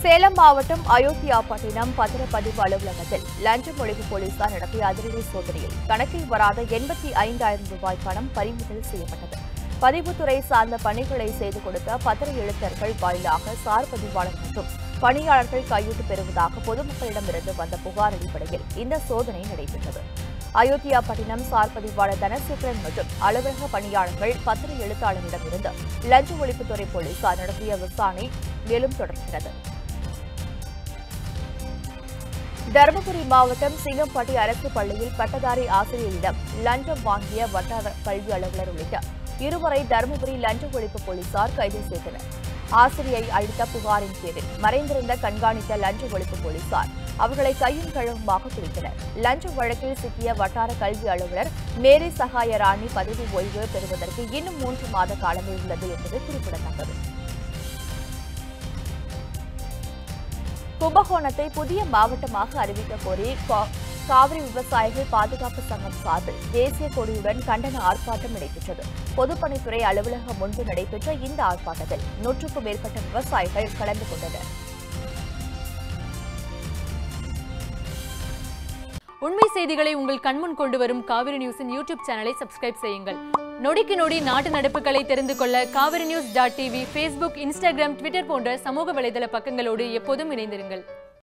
சேலம் மாவட்டம் அயோத்தியாபட்டினம் பத்திரப்பதிவு அலுவலகத்தில் லஞ்சம் ஒழிப்பு போலீசார் நடத்திய அதிரடி சோதனையில் கணக்கில் வராத எண்பத்தி ஐந்தாயிரம் ரூபாய் பணம் பறிமுதல் செய்யப்பட்டது பதிவுத்துறை சார்ந்த பணிகளை செய்து கொடுத்த பத்திர எழுத்தர்கள் வாயிலாக சார் பதிவாளர் மற்றும் பணியாளர்கள் கையூட்டு பெறுவதாக பொதுமக்களிடமிருந்து வந்த புகார் அடிப்படையில் இந்த சோதனை நடைபெற்றது அயோத்தியாபட்டினம் சார் பதிவாளர் தனசேகரன் மற்றும் அலுவலக பணியாளர்கள் பத்திர எழுத்தாளரிடமிருந்து லஞ்ச ஒழிப்புத்துறை போலீசார் நடத்திய விசாரணை மேலும் தொடர்கிறது தருமபுரி மாவட்டம் சிங்கம்பட்டி அரசு பள்ளியில் பட்டதாரி ஆசிரியரிடம் லஞ்சம் வாங்கிய வட்டார கல்வி அலுவலர் உள்ளிட்ட இருவரை தருமபுரி லஞ்ச ஒழிப்பு போலீசார் கைது செய்தனர் ஆசிரியை அளித்த புகாரின் பேரில் மறைந்திருந்த கண்காணித்த லஞ்ச ஒழிப்பு போலீசார் அவர்களை கையும் களவுமாக பிடித்தனர் லஞ்ச வழக்கில் சிக்கிய வட்டார கல்வி அலுவலர் மேரி சகாய ராணி பதவி ஓய்வு பெறுவதற்கு இன்னும் மூன்று மாத காலமே உள்ளது என்பது குறிப்பிடத்தக்கது கும்பகோணத்தை புதிய மாவட்டமாக அறிவிக்க கோரி கா- காவிரி விவசாயிகள் பாதுகாப்பு சங்கம் சார்பில் தேசிய கொடியுடன் கண்டன ஆர்ப்பாட்டம் நடைபெற்றது பொதுப்பணித்துறை அலுவலகம் முன்பு நடைபெற்ற இந்த ஆர்ப்பாட்டத்தில் நூற்றுக்கும் மேற்பட்ட விவசாயிகள் கலந்து கொண்டனர் உண்மை செய்திகளை உங்கள் கண்முன் கொண்டு வரும் காவிரி நியூஸின் யூடியூப் சேனலை சப்ஸ்கிரைப் செய்யுங்கள் நொடிக்கு நொடி நாட்டு நடப்புகளை தெரிந்து கொள்ள Kaveri news dot TV Facebook Instagram Twitter போன்ற சமூக வலைதள பக்கங்களோடு எப்போதும் இணைந்திருங்கள்